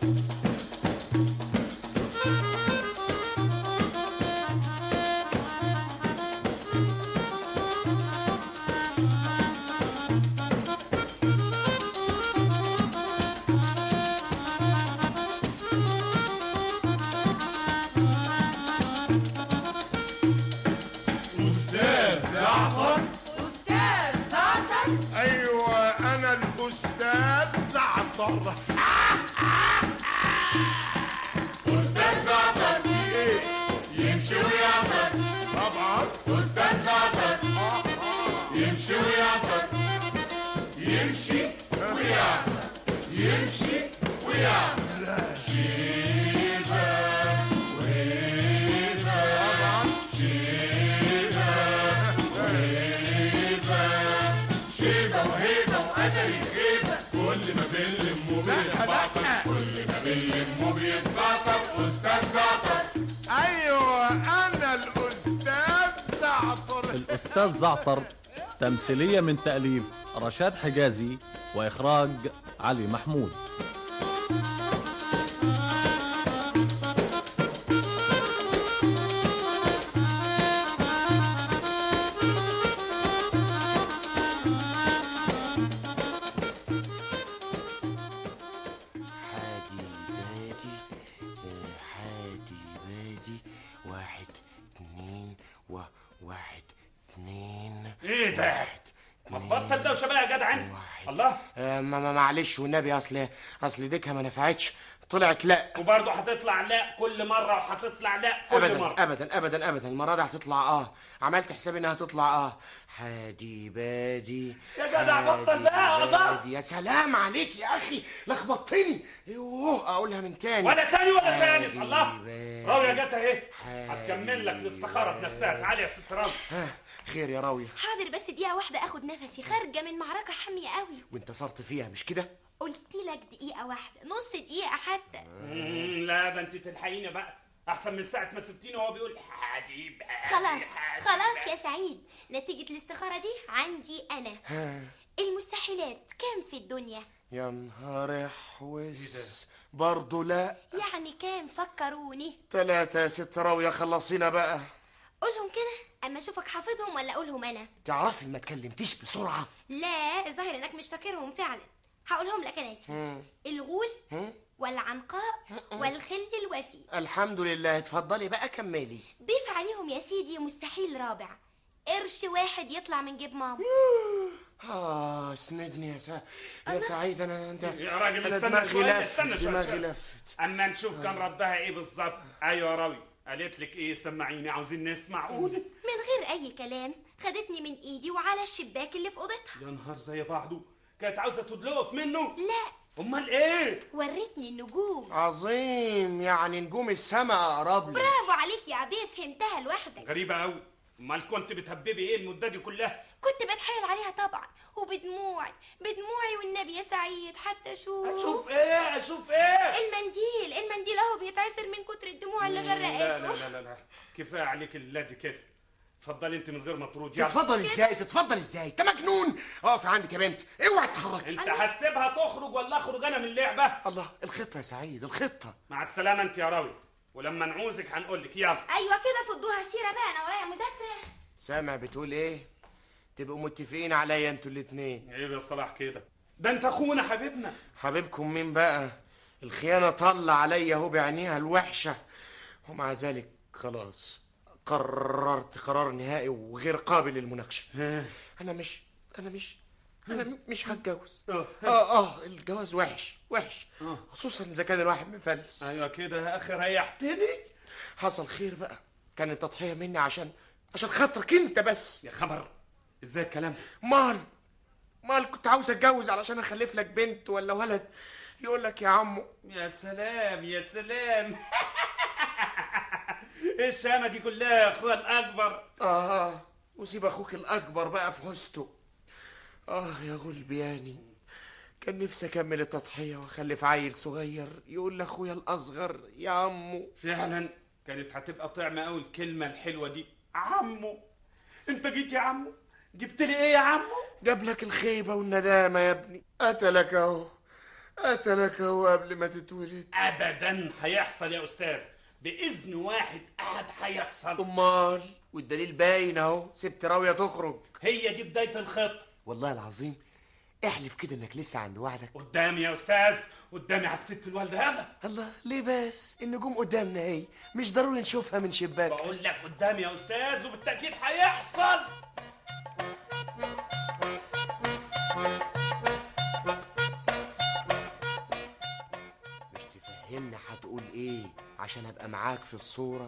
أستاذ زعتر أستاذ زعتر أيوة أنا الأستاذ زعتر أستاذ زعتر يمشي ويعطر طبعا أستاذ زعتر يمشي ويعطر يمشي ويعطر يمشي ويعطر شيبة وهيبة شيبة وهيبة شيبة وهيبة وقدر الغيبة كل ما بنلم وبيتبعطر كل ما بنلم وبيتبعطر أستاذ زعتر أيوة أنا الأستاذ زعتر الأستاذ زعتر تمثيلية من تأليف رشاد حجازي وإخراج علي محمود حادي بادي آه، حادي بادي واحد اتنين و واحد اتنين ايه ده؟ ما تبطل دوشه بقى يا جدع انت الله آه، ما ما- معلش والنبي اصل اصل ديكها ما نفعتش طلعت لا وبرضه هتطلع لا كل مره وهتطلع لا كل ابدا مره ابدا ابدا ابدا المره دي هتطلع اه عملت حسابي انها تطلع اه حادي بادي يا جدع حادي بطل بقى، الله. بادي. يا سلام عليك يا اخي لخبطتني يوه اقولها من تاني ولا تاني ولا حادي تاني الله بادي. راوية جت اهي حادي هتكمل لك الاستخاره بنفسها تعالي يا ست راوية ها خير يا راوية حاضر بس دقيقة واحدة اخد نفسي خارجة من معركة حامية قوي وانتصرت فيها مش كده قلت لك دقيقة واحدة نص دقيقة حتى مم، لا ده انت تلحقيني بقى احسن من ساعه ما سبتيني وهو بيقول حديب خلاص خلاص يا سعيد نتيجة الاستخارة دي عندي انا ها المستحيلات كام في الدنيا يا نهار احوس برضه لا يعني كام فكروني تلاتة يا ست راوية خلصينا بقى قولهم كده اما اشوفك حافظهم ولا اقولهم انا تعرفي ما اتكلمتيش بسرعة لا الظاهر انك مش فاكرهم فعلا هقولهم لك انا يا سيدي مم. الغول هم؟ والعنقاء والخل الوفي الحمد لله اتفضلي بقى كملي ضيف عليهم يا سيدي مستحيل رابع قرش واحد يطلع من جيب ماما اه اسندني يا سا يا سعيد انا انت يا راجل أنا استنى دماغي شويه لفت، استنى شويه دماغي شوية. لفت اما نشوف كان ردها ايه بالظبط ايوه يا راوي قالت لك ايه سمعيني عاوزين نسمع قولي من غير اي كلام خدتني من ايدي وعلى الشباك اللي في اوضتها يا نهار زي بعضه كانت عاوزه تدلقك منه لا امال ايه ورتني النجوم عظيم يعني نجوم السماء اقرب لي برافو عليك يا عبيه فهمتها لوحدك غريبه قوي امال كنت بتهببي ايه المده دي كلها كنت بتحايل عليها طبعا وبدموعي بدموعي والنبي يا سعيد حتى اشوف اشوف ايه اشوف ايه المنديل المنديل اهو بيتعسر من كتر الدموع اللي لا لا غرقته لا لا لا كفايه عليك اللادي كده اتفضلي انت من غير ما ترد يلا. تتفضل ازاي تتفضل ازاي انت مجنون اقف عندك يا بنت اوعي تتحركي انت هتسيبها تخرج ولا اخرج انا من اللعبه الله الخطه يا سعيد الخطه مع السلامه انت يا راوي ولما نعوزك هنقول لك يلا ايوه كده فضوها سيره بقى انا ورايا مذاكره سامع بتقول ايه تبقوا متفقين عليا انتوا الاتنين عيب يا صلاح كده ده انت اخونا حبيبنا حبيبكم مين بقى الخيانه طلع عليا اهو بعينيها الوحشه ومع ذلك خلاص قررت قرار نهائي وغير قابل للمناقشه انا مش انا مش انا مش هتجوز اه اه الجواز وحش وحش خصوصا اذا كان الواحد مفلس ايوه كده يا اخي ريحتني حصل خير بقى كانت تضحيه مني عشان عشان خاطرك انت بس يا خبر ازاي الكلام ده مال مال كنت عاوز اتجوز علشان اخلف لك بنت ولا ولد يقول لك يا عمو يا سلام يا سلام ايه الشهامه دي كلها يا اخويا الاكبر اه وسيب اخوك الاكبر بقى في حسته اه يا غلبياني كان نفسي اكمل التضحيه واخلف عيل صغير يقول لاخويا الاصغر يا عمو فعلا كانت هتبقى طعمه قوي الكلمه الحلوه دي عمو انت جيت يا عمو جبت لي ايه يا عمو جاب لك الخيبه والندامه يا ابني قتلك اهو قتلك هو قبل ما تتولد ابدا هيحصل يا استاذ باذن واحد احد هيحصل امال والدليل باين اهو سبت راويه تخرج هي دي بدايه الخط والله العظيم احلف كده انك لسه عند وعدك قدامي يا استاذ قدامي على الست الوالده يلا الله ليه بس النجوم قدامنا اهي مش ضروري نشوفها من شباك بقول لك قدامي يا استاذ وبالتاكيد هيحصل مش تفهمنا هتقول ايه عشان ابقى معاك في الصورة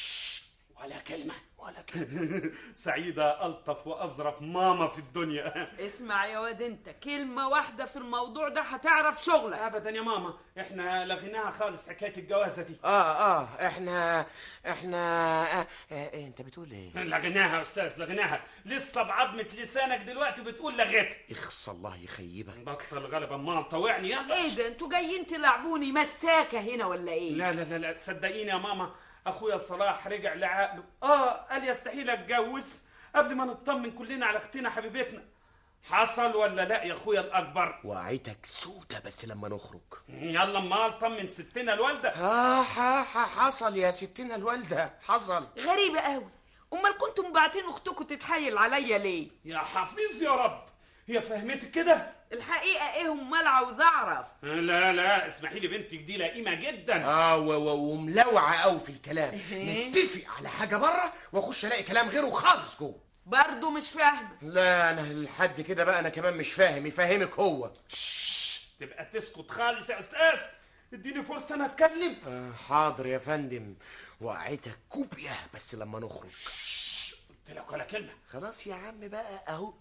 ولا كلمه ولا كلمه سعيده الطف واظرف ماما في الدنيا اسمع يا واد انت كلمة واحدة في الموضوع ده هتعرف شغلك ابدا يا ماما احنا لغيناها خالص حكايه الجوازه دي اه اه احنا احنا آه آه إيه انت بتقول ايه لغيناها يا استاذ لغيناها لسه بعظمه لسانك دلوقتي بتقول لغيتها اخص الله يخيبك بطل غلبة امال طوعني يلا ايه ده انتوا جايين تلعبوني مساكة هنا ولا ايه لا لا لا لا صدقيني يا ماما اخويا صلاح رجع لعقله اه قال يستحيل اتجوز قبل ما نطمن كلنا على اختنا حبيبتنا حصل ولا لا يا اخويا الاكبر وعيتك سودة بس لما نخرج يلا امال طمن ستنا الوالده ها ها ها حصل يا ستنا الوالدة حصل غريبة قوي امال كنتم مبعتين اختكم تتحايل عليا ليه يا حفيظ يا رب هي فهمتك كده الحقيقة ايه امال عاوز اعرف لا لا اسمحي لي بنتك دي لئيمه جدا اه و- و- وملوعة قوي في الكلام نتفق على حاجة بره واخش الاقي كلام غيره خالص جوه برضه مش فاهمة لا انا لحد كده بقى انا كمان مش فاهم يفهمك هو تبقى تسكت خالص يا استاذ اديني فرصه انا اتكلم آه حاضر يا فندم وقعتك كوبيا بس لما نخرج قلت لك ولا كلمه خلاص يا عم بقى اهو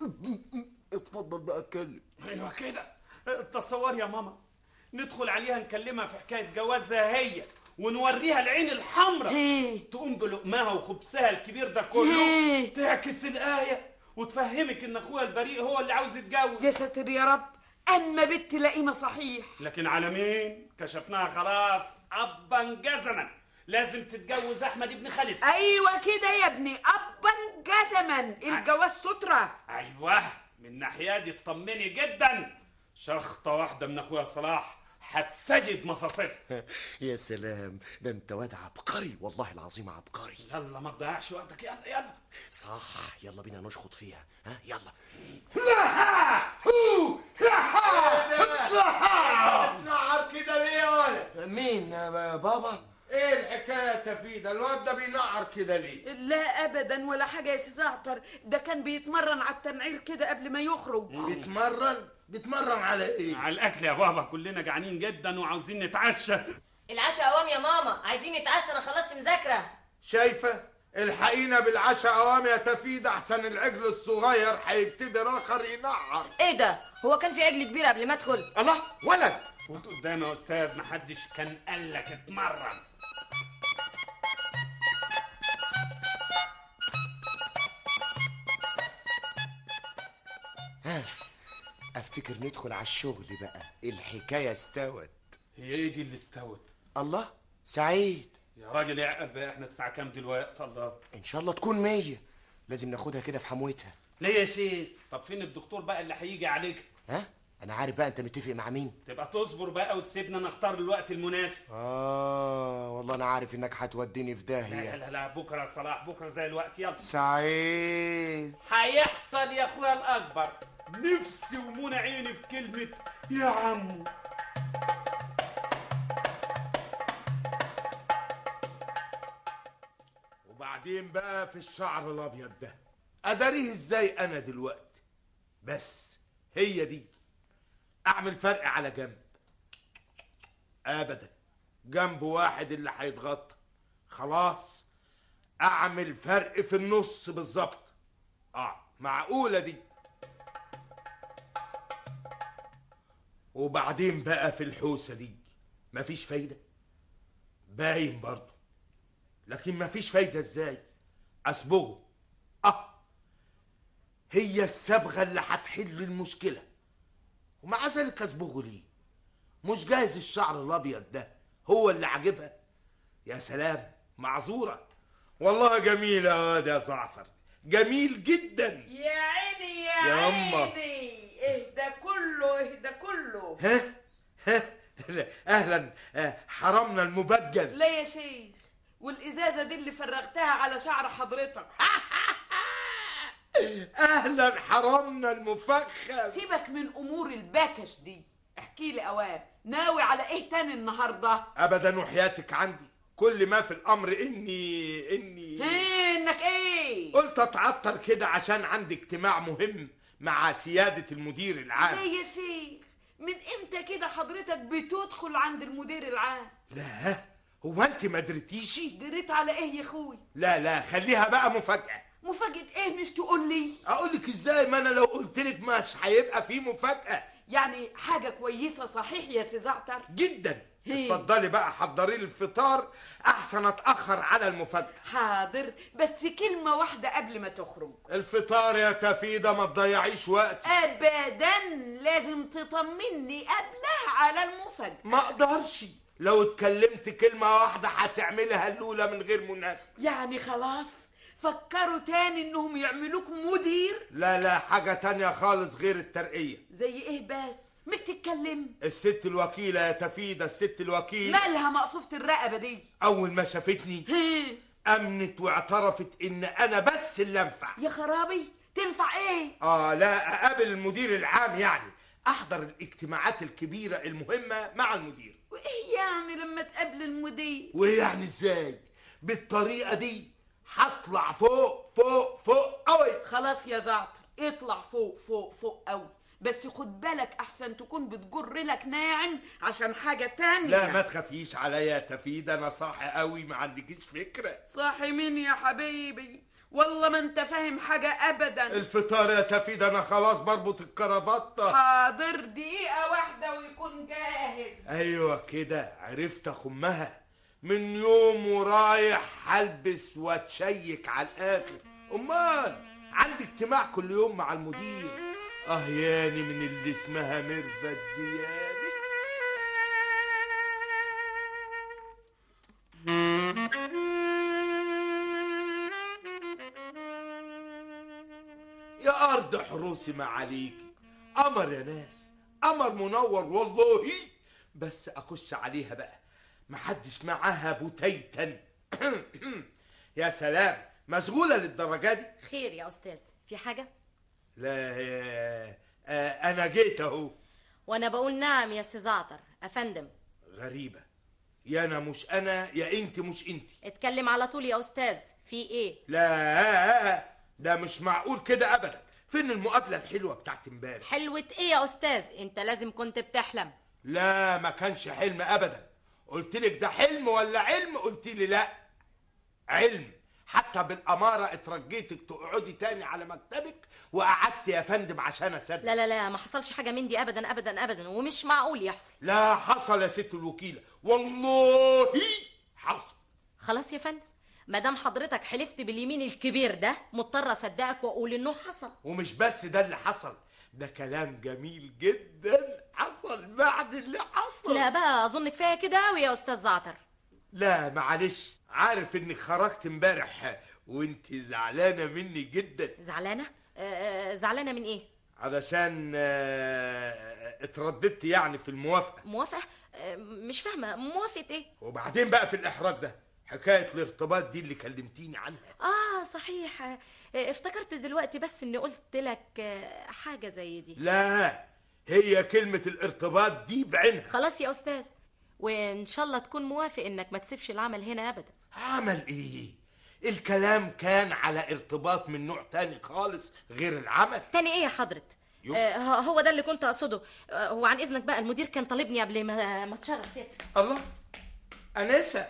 اتفضل بقى اتكلم ايوه كده تصور يا ماما ندخل عليها نكلمها في حكايه جوازها هي ونوريها العين الحمراء ايه تقوم بلقمها وخبزها الكبير ده كله إيه؟ تعكس الايه وتفهمك ان اخوها البريء هو اللي عاوز يتجوز يا ساتر يا رب اما بنت لئيمة صحيح لكن على مين كشفناها خلاص ابا جزما لازم تتجوز احمد ابن خالد ايوه كده يا ابني ابا جزما الجواز سترة ايوه من ناحيه دي اطمني جدا شخطه واحده من اخويا صلاح هتسجد مفاصلها يا سلام ده انت واد عبقري والله العظيم عبقري يلا ما تضيعش وقتك يلا يلا صح يلا بينا نشخط فيها ها يلا بتنعر كده ليه يا ولد؟ مين يا بابا ايه الحكايه يا تفيدة؟ الواد ده بينعر كده ليه؟ لا ابدا ولا حاجه يا سي زعتر ده كان بيتمرن على التنعيل كده قبل ما يخرج بيتمرن؟ بيتمرن على ايه؟ على الاكل يا بابا كلنا جعانين جدا وعاوزين نتعشى العشاء قوام يا ماما عايزين نتعشى انا خلصت مذاكره شايفه؟ الحقينا بالعشاء قوام يا تفيدة احسن العجل الصغير هيبتدي الاخر ينعر ايه ده هو كان في عجل كبير قبل ما ادخل الله ولد فوت قدامي يا استاذ محدش كان قال لك اتمرن افتكر ندخل على الشغل بقى الحكايه استوت هي ايه دي اللي استوت الله سعيد يا راجل يا عقل بقى احنا الساعه كام دلوقتي الله ان شاء الله تكون مية لازم ناخدها كده في حموتها ليه يا شيخ طب فين الدكتور بقى اللي هيجي عليك ها انا عارف بقى انت متفق مع مين تبقى تصبر بقى وتسيبنا نختار الوقت المناسب اه والله انا عارف انك هتوديني في لا داهيه لا لا بكره يا صلاح بكره زي الوقت يلا سعيد هيحصل يا اخويا الاكبر نفسي ومنى عيني في كلمه يا عمو وبعدين بقى في الشعر الابيض ده اداريه ازاي انا دلوقتي بس هي دي اعمل فرق على جنب ابدا جنب واحد اللي هيتغطى خلاص اعمل فرق في النص بالظبط اه معقوله دي وبعدين بقى في الحوسه دي مفيش فايده باين برضه لكن مفيش فايدة ازاي اصبغه اه هي الصبغة اللي هتحل المشكلة ومع ذلك اصبغه ليه مش جايز الشعر الابيض ده هو اللي عاجبها يا سلام معذورة والله جميل يا واد يا زعتر جميل جدا يا عيني يا يا أما. عيني ايه ده كله ايه ده كله ها اهلا آه، حرمنا المبجل لا يا شيخ والازازه دي اللي فرغتها على شعر حضرتك اهلا حرمنا المفخم سيبك من امور البكش دي احكي لي اوام ناوي على ايه تاني النهارده ابدا وحياتك عندي كل ما في الامر اني اني هي انك ايه قلت اتعطر كده عشان عندي اجتماع مهم مع سيادة المدير العام لا يا شيخ من امتى كده حضرتك بتدخل عند المدير العام لا هو انت ما درتيشي دريت على ايه يا اخوي لا لا خليها بقى مفاجأة مفاجأة ايه مش تقول لي اقول لك ازاي ما انا لو قلت لك مش هيبقى في مفاجأة يعني حاجة كويسة صحيح يا سي زعتر جدا هي. اتفضلي بقى حضري لي الفطار احسن اتاخر على المفاجاه حاضر بس كلمة واحدة قبل ما تخرج الفطار يا تفيده ما تضيعيش وقت ابدا لازم تطمني قبلها على المفاجأة ما اقدرش لو اتكلمت كلمه واحده هتعملها الاولى من غير مناسبه يعني خلاص فكروا تاني انهم يعملوك مدير لا لا حاجه تانية خالص غير الترقيه زي ايه بس مش تتكلم الست الوكيله يا تفيده الست الوكيل مالها مقصوفة الرقبة دي اول ما شافتني هي. امنت واعترفت ان انا بس اللي انفع يا خرابي تنفع ايه اه لا اقابل المدير العام يعني احضر الاجتماعات الكبيره المهمه مع المدير وايه يعني لما تقابل المدير ويعني ازاي بالطريقه دي هطلع فوق فوق فوق قوي خلاص يا زعتر اطلع فوق فوق فوق قوي بس خد بالك احسن تكون بتجر لك ناعم عشان حاجة تانية لا ما تخافيش عليا يا تفيدة انا صاحي قوي ما عندكيش فكره صاحي مين يا حبيبي والله ما انت فاهم حاجة ابدا الفطار يا تفيدة انا خلاص بربط الكرافطه حاضر دقيقة واحدة ويكون جاهز ايوه كده عرفت اخمها من يوم ورايح هلبس واتشيك على الاخر امال عندي اجتماع كل يوم مع المدير اه ياني من اللي اسمها ميرفت دياني يا ارض حروسي ما عليكي قمر يا ناس قمر منور والله بس اخش عليها بقى محدش معاها بوتيتا يا سلام مشغوله للدرجه دي خير يا استاذ في حاجه لا آه، آه، انا جيت اهو وانا بقول نعم يا سي زعتر افندم غريبه يا انا مش انا يا انت مش انت اتكلم على طول يا استاذ في ايه لا ده مش معقول كده ابدا فين المقابله الحلوه بتاعت امبارح حلوة ايه يا استاذ انت لازم كنت بتحلم لا ما كانش حلم ابدا قلت لك ده حلم ولا علم قلت لي لا علم حتى بالاماره اترجيتك تقعدي تاني على مكتبك وقعدت يا فندم عشان اصدق لا لا لا ما حصلش حاجه من دي ابدا ابدا ابدا ومش معقول يحصل لا حصل يا ست الوكيله والله حصل خلاص يا فندم ما دام حضرتك حلفت باليمين الكبير ده مضطر اصدقك واقول انه حصل ومش بس ده اللي حصل ده كلام جميل جدا حصل بعد اللي حصل لا بقى اظن كفايه كده قوي يا استاذ زعتر لا معلش عارف انك خرجت امبارح وانت زعلانه مني جدا زعلانه آه، آه، زعلانه من ايه علشان آه، اترددت يعني في الموافقه موافقه آه، مش فاهمه موافقه ايه وبعدين بقى في الاحراج ده حكايه الارتباط دي اللي كلمتيني عنها اه صحيح آه، افتكرت دلوقتي بس اني قلت لك آه، حاجه زي دي لا هي كلمه الارتباط دي بعينها خلاص يا استاذ وان شاء الله تكون موافق انك ما تسيبش العمل هنا ابدا عمل ايه الكلام كان على ارتباط من نوع تاني خالص غير العمل تاني ايه يا حضرة يو. آه هو ده اللي كنت اقصده آه هو عن اذنك بقى المدير كان طالبني قبل ما ما تشرف سيادتك الله أنسة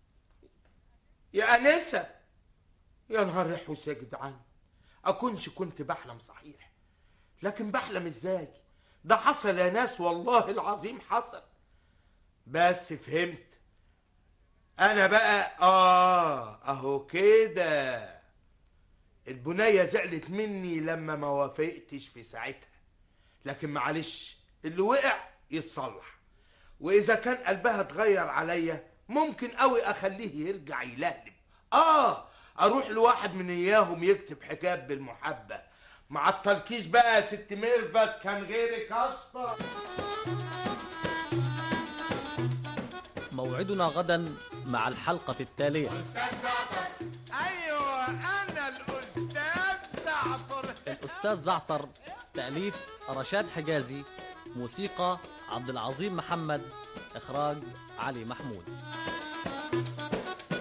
يا أنسة يا نهار احوس يا جدعان أكونش كنت بحلم صحيح لكن بحلم إزاي ده حصل يا ناس والله العظيم حصل بس فهمت أنا بقى آه أهو كده البنية زعلت مني لما ما وافقتش في ساعتها لكن معلش اللي وقع يتصلح واذا كان قلبها اتغير عليا ممكن قوي اخليه يرجع يلهلب اه اروح لواحد من اياهم يكتب حكايه بالمحبه مع التلكيش بقى يا ست ميرفت كان غيرك اشطر موعدنا غدا مع الحلقة التالية ايوه انا الاستاذ زعتر الأستاذ زعتر تأليف رشاد حجازي موسيقى عبد العظيم محمد إخراج علي محمود